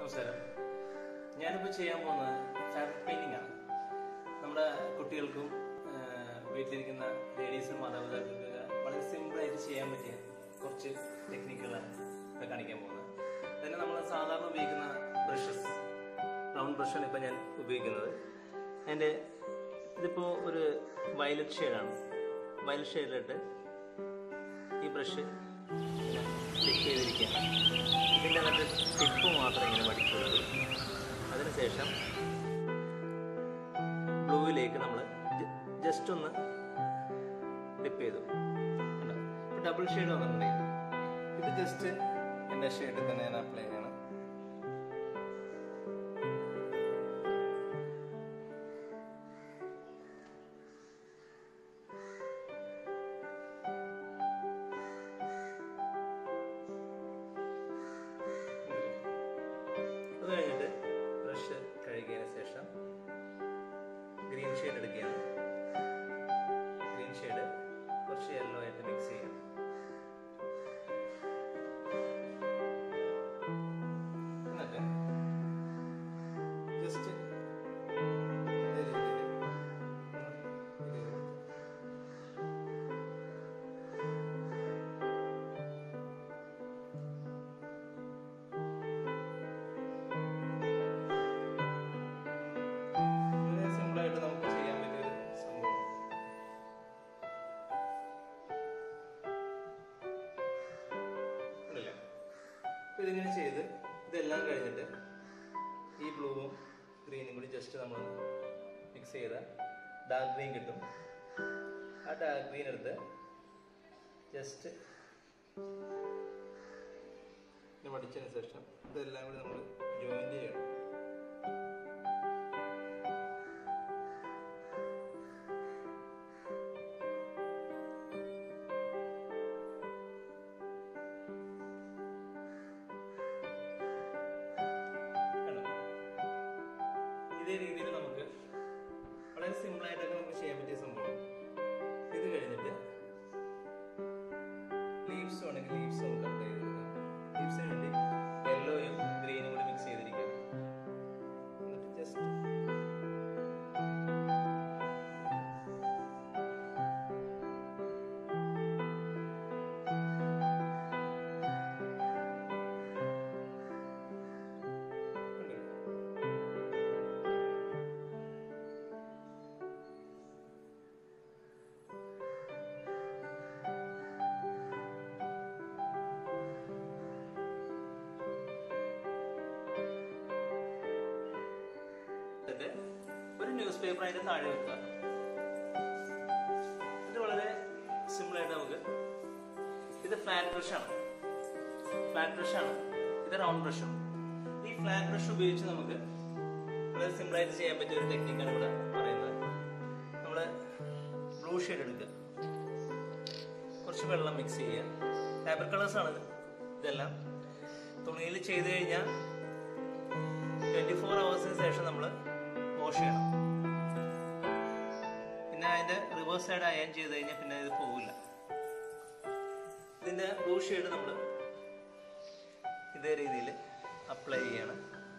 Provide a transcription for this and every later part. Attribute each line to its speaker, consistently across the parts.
Speaker 1: നമസ്കാരം ഞാനിപ്പോൾ ചെയ്യാൻ പോകുന്നത് ഫാബ്രിക് പെയിന്റിംഗ് ആണ് നമ്മുടെ കുട്ടികൾക്കും ആ, വീട്ടിലിരിക്കുന്ന ലേഡീസും മാതാപിതാക്കൾക്കൊക്കെ വളരെ സിമ്പിളായിട്ട് ചെയ്യാൻ പറ്റിയ കുറച്ച് ടെക്നിക്കുകളാണ് ഇപ്പോൾ കാണിക്കാൻ പോകുന്നത് തന്നെ നമ്മൾ സാധാരണ ഉപയോഗിക്കുന്ന ബ്രഷസ് റൗണ്ട് ബ്രഷാണ് ഇപ്പോൾ ഞാൻ ഉപയോഗിക്കുന്നത് എൻ്റെ ഇതിപ്പോൾ ഒരു വയലറ്റ് ഷെയ്ഡാണ് വയലറ്റ് ഷെയ്ഡിലിട്ട് ഈ ബ്രഷ് ടിപ്പ് ചെയ്തിരിക്കുകയാണ് ഇതിൻ്റെ അകത്ത് ടിപ്പ് മാത്രം ഇങ്ങനെ പഠിച്ചു കൊടുക്കും അതിനുശേഷം ബ്ലൂവിലേക്ക് നമ്മൾ ജസ്റ്റ് ഒന്ന് ഡിപ്പ് ചെയ്തു കണ്ടോ? ഇപ്പൊ ഡബിൾ ഷെയ്ഡ് വന്നിട്ടുണ്ടെങ്കിൽ ഇത് ജസ്റ്റ് എൻ്റെ ഷെയ്ഡിൽ തന്നെ ഞാൻ അപ്ലൈ ചെയ്യണം അത് കഴിഞ്ഞിട്ട് ബ്രഷ് കഴുകിയതിന് ശേഷം ഗ്രീൻ ഷെയ്ഡ് എടുക്കുകയാണ് ഗ്രീൻ ഷെയ്ഡ് കുറച്ച് യെല്ലോ ആയിട്ട് മിക്സ് ചെയ്യാം എന്നിട്ട് ജസ്റ്റ് ഇതേ രീതിയിൽ ഒന്ന് ഇത് കൊടുക്കുക. വളരെ സിമ്പിളായിട്ട് നമുക്ക് ചെയ്യാൻ പറ്റിയൊരു സംഭവമാണ് ഉണ്ടല്ലേ അപ്പൊ ഇതിങ്ങനെ ചെയ്ത് ഇതെല്ലാം കഴിഞ്ഞിട്ട് ഈ ബ്ലൂവും ഗ്രീനും കൂടി ജസ്റ്റ് നമ്മൾ മിക്സ് ചെയ്ത ഡാർക്ക് ഗ്രീൻ കിട്ടും ആ ഡാർക്ക് ഗ്രീൻ എടുത്ത് ജസ്റ്റ് ഇത് മടിച്ചതിന് ശേഷം ഇതെല്ലാം കൂടി നമ്മൾ ജോയിന്റ് ചെയ്യണം കണ്ടോ? ഇതേ രീതിയിൽ നമുക്ക് വളരെ സിമ്പിൾ ആയിട്ടൊക്കെ നമുക്ക് ചെയ്യാൻ പറ്റിയ സംഭവം ഇത് കഴിഞ്ഞിട്ട് ലീവ്സ് വേണമെങ്കിൽ ലീവ്സ് നമുക്ക് അപ്ലൈ ചെയ്ത് കൊടുക്കാം ലീവ്സിന് വേണ്ടി യെല്ലോയും ഗ്രീനും കൂടി മിക്സ് ചെയ്തിരിക്കാം എന്നിട്ട് ജസ്റ്റ് എന്നിട്ട് ഒരു ന്യൂസ് പേപ്പർ അതിന്റെ താഴെ വെക്കുക ഇത് വളരെ സിമ്പിൾ ആയിട്ട് നമുക്ക് ഇത് ഫ്ലാറ്റ് ബ്രഷ് ആണ് ഫ്ലാറ്റ് ബ്രഷ് ആണ് ഇത് റൗണ്ട് ബ്രഷും ഈ ഫ്ലാറ്റ് ബ്രഷ് ഉപയോഗിച്ച് നമുക്ക് വളരെ സിമ്പിൾ ആയിട്ട് ചെയ്യാൻ പറ്റിയ ഒരു ടെക്നിക്കാണ് ഇവിടെ പറയുന്നത് നമ്മള് ബ്ലൂ ഷെയ്ഡ് എടുക്കുക കുറച്ച് വെള്ളം മിക്സ് ചെയ്യുക പേപ്പർ കളേഴ്സ് ആണ് ഇത് ഇതെല്ലാം തുണിയിൽ ചെയ്ത് കഴിഞ്ഞാൽ ട്വന്റി ഫോർ അവേഴ്സിന് ശേഷം നമ്മൾ വാഷ് ചെയ്യണം പിന്നെ അതിന്റെ റിവേഴ്സ് സൈഡ് അയൺ ചെയ്ത് കഴിഞ്ഞാൽ പിന്നെ ഇത് പോവില്ല ഇതിന്റെ ബ്ലൂ ഷെയ്ഡ് നമ്മൾ ഇതേ രീതിയിൽ അപ്ലൈ ചെയ്യണം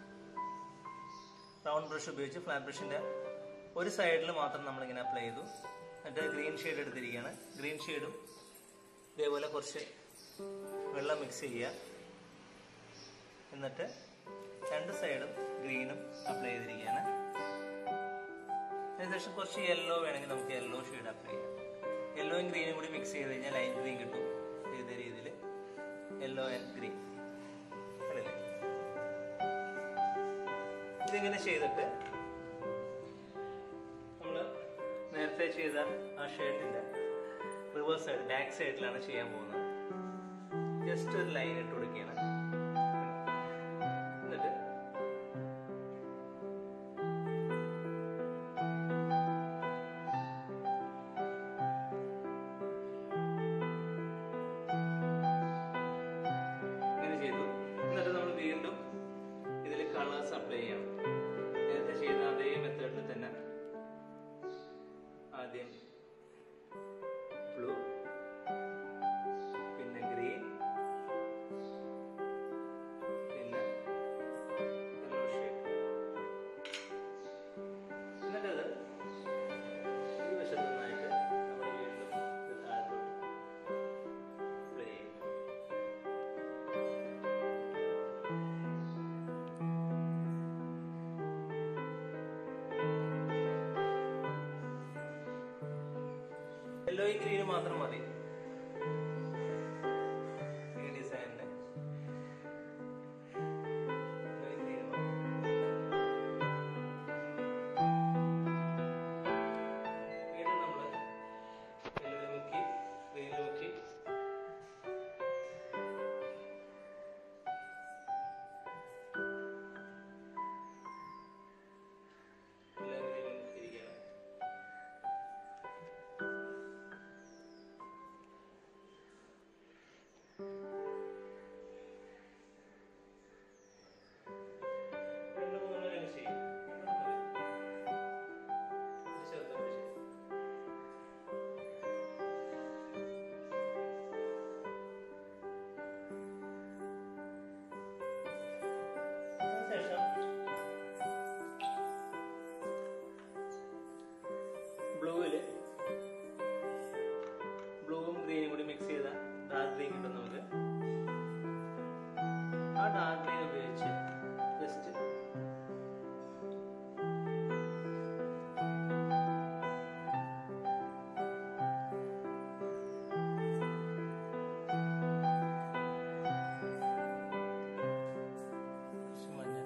Speaker 1: റൗണ്ട് ബ്രഷ് ഉപയോഗിച്ച് ഫ്ലാറ്റ് ബ്രഷിന്റെ ഒരു സൈഡിൽ മാത്രം നമ്മൾ ഇങ്ങനെ അപ്ലൈ ചെയ്തു എന്നിട്ട് ഗ്രീൻ ഷെയ്ഡ് എടുത്തിരിക്കുകയാണ് ഗ്രീൻ ഷെയ്ഡും ഇതേപോലെ കുറച്ച് വെള്ളം മിക്സ് ചെയ്യുക എന്നിട്ട് രണ്ട് സൈഡും ഗ്രീനും അപ്ലൈ ചെയ്തിരിക്കുകയാണ് അതിനുശേഷം കുറച്ച് യെല്ലോ വേണമെങ്കിൽ നമുക്ക് യെല്ലോ ഷെയ്ഡ് അപ്ലൈ ചെയ്യാം യെല്ലോയും ഗ്രീനും കൂടി മിക്സ് ചെയ്ത് കഴിഞ്ഞാൽ ലൈൻ ഗ്രീൻ കിട്ടും ഇതേ രീതിയിൽ യെല്ലോ ആൻഡ് ഗ്രീൻ കണ്ടില്ലേ ഇതിങ്ങനെ ചെയ്തിട്ട് നമ്മൾ നേരത്തെ ചെയ്ത ആ ഷർട്ടിന്റെ റിവേഴ്സ് സൈഡ് ബാക്ക് സൈഡിലാണ് ചെയ്യാൻ പോകുന്നത് ജസ്റ്റ് ഒരു ലൈൻ ഇട്ട് കൊടുക്കുകയാണ് എന്നിട്ട് ഇങ്ങനെ ചെയ്തു എന്നിട്ട് നമ്മൾ വീണ്ടും ഇതിൽ കളേഴ്സ് അപ്ലൈ ചെയ്യണം നേരത്തെ ചെയ്ത അതേ മെത്തേഡിൽ തന്നെ ആദ്യം ബ്ലൂ പിന്നെ ഗ്രീൻ ഇത്രയും ഗ്രീൻ മാത്രം മതി ഈ ഡിസൈനിന് ഇത്രയും green മതി. വീണ്ടും നമ്മള് യെല്ലോയിൽ മുക്കി ഗ്രീനിൽ മുക്കി എല്ലാം ഗ്രീനിൽ മുക്കിയിരിക്കുകയാണ് രണ്ട് മൂന്ന് അങ്ങ് ചെയ്യും രണ്ടെണ്ണം മതി. ഇത് ചെറുതൊക്കെ ചെയ്യും അതിനുശേഷം ബ്ലൂവില് ബ്ലൂവും ഗ്രീനും കൂടി മിക്സ് ചെയ്ത ഡാർക്ക് ഗ്രീൻ കിട്ടും നമുക്ക് ആ ഡാർക്ക് ഗ്രീൻ ഉപയോഗിച്ച് ജസ്റ്റ് കുറച്ച് മഞ്ഞൾ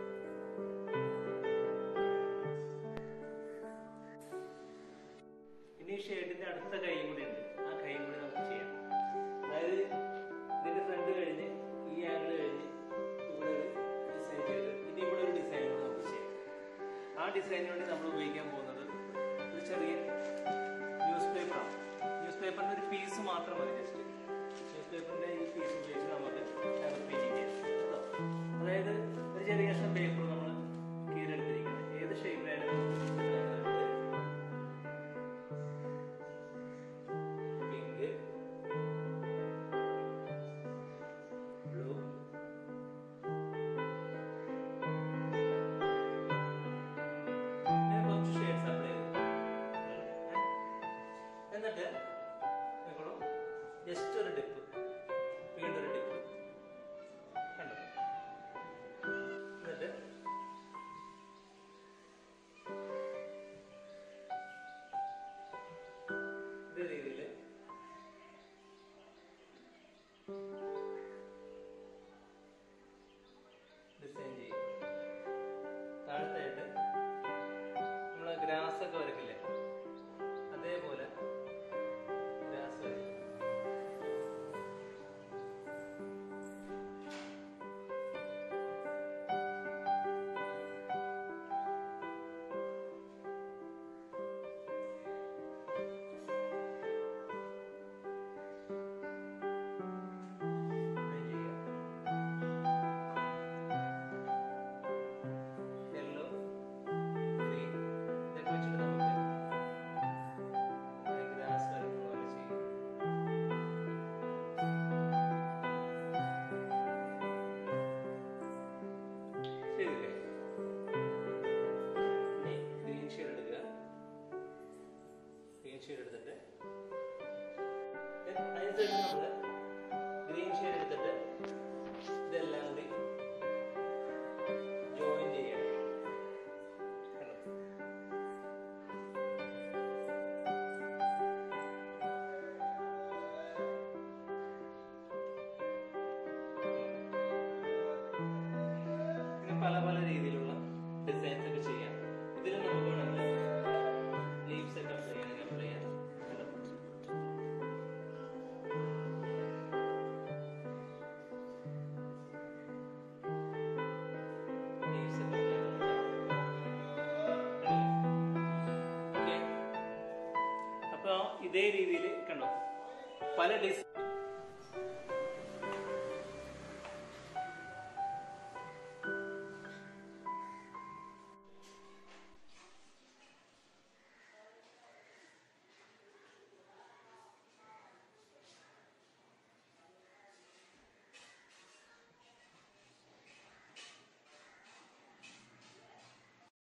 Speaker 1: ഇനി ഷേഡിന്റെ അടുത്ത കൈയും കൂടി ഉണ്ട് ആ കൈയും കൂടി നമുക്ക് ചെയ്യാം അതായത് ഇതിന്റെ ഫ്രണ്ട് കഴിഞ്ഞ് ഈ ആംഗിൾ കഴിഞ്ഞ് ഇവിടെ ഒരു ഡിസൈൻ ചെയ്ത് ഇനി ഇവിടെ ഒരു ഡിസൈൻ കൂടി നമുക്ക് ചെയ്യാം ആ ഡിസൈനിന് വേണ്ടി നമ്മൾ ഉപയോഗിക്കാൻ പോകുന്നത് ഒരു ചെറിയ ന്യൂസ് പേപ്പറാണ് ന്യൂസ് പേപ്പറിന്റെ ഒരു പീസ് മാത്രം മതി ജസ്റ്റ് ന്യൂസ് പേപ്പറിന്റെ ഈ പീസ് ഉപയോഗിച്ച് നമുക്ക് പെയിന്റിങ് ചെയ്യാം കേട്ടോ അതായത് ഒരു ചെറിയ കഷ്ണം പേപ്പർ നമ്മൾ കീഴെടുത്തിരിക്കുന്നത് ഏത് ഷേപ്പിലായാലും പിങ്ക് ബ്ലൂ ഞാൻ കുറച്ച് ഷെയ്ഡ്സ് അപ്ലൈ ചെയ്തു എന്നിട്ട് നിങ്ങളും ജസ്റ്റ് ഒരു ഡിപ്പ് വീണ്ടും ഒരു ഡിപ്പ് കണ്ടോ എന്നിട്ട് ഇതേ രീതിയിൽ ഡിസൈൻ ചെയ്യും താഴത്തായിട്ട് നമ്മള് ഗ്രാസ് ഒക്കെ വരക്കില്ലേ അതേപോലെ ഗ്രാസ് വരയ്ക്കും ഡിസൈൻ ചെയ്യുക യെല്ലോ ഗ്രീൻ ഇതൊക്കെ വെച്ചിട്ട് നമുക്ക് ഗ്രാസ് വരക്കുന്ന പോലെ ചെയ്യും ശരിയല്ലേ ഇനി ഗ്രീൻ ഷെയ്ഡ് എടുക്കുക ഗ്രീൻ ഷെയ്ഡ് എടുത്തിട്ട് അതിനുശേഷം നമ്മൾ ഗ്രീൻ ഷെയ്ഡ് എടുത്തിട്ട് ഇതെല്ലാം കൂടി ജോയിൻ ചെയ്യണം കണ്ടോ? ഇങ്ങനെ പല പല രീതിയിലുള്ള ഡിസൈൻസ് ഒക്കെ ചെയ്യാം ഇതിൽ നമുക്ക് വേണമെങ്കിൽ ലീവ്സ് ഒക്കെ അപ്ലൈ ചെയ്യണമെങ്കിൽ അപ്ലൈ ചെയ്യാം കണ്ടോ? Leaves ഒക്കെ apply ചെയ്ത് കൊടുക്കാം. Okay. അപ്പൊ ഇതേ രീതിയിൽ കണ്ടോ പല ഡിസ്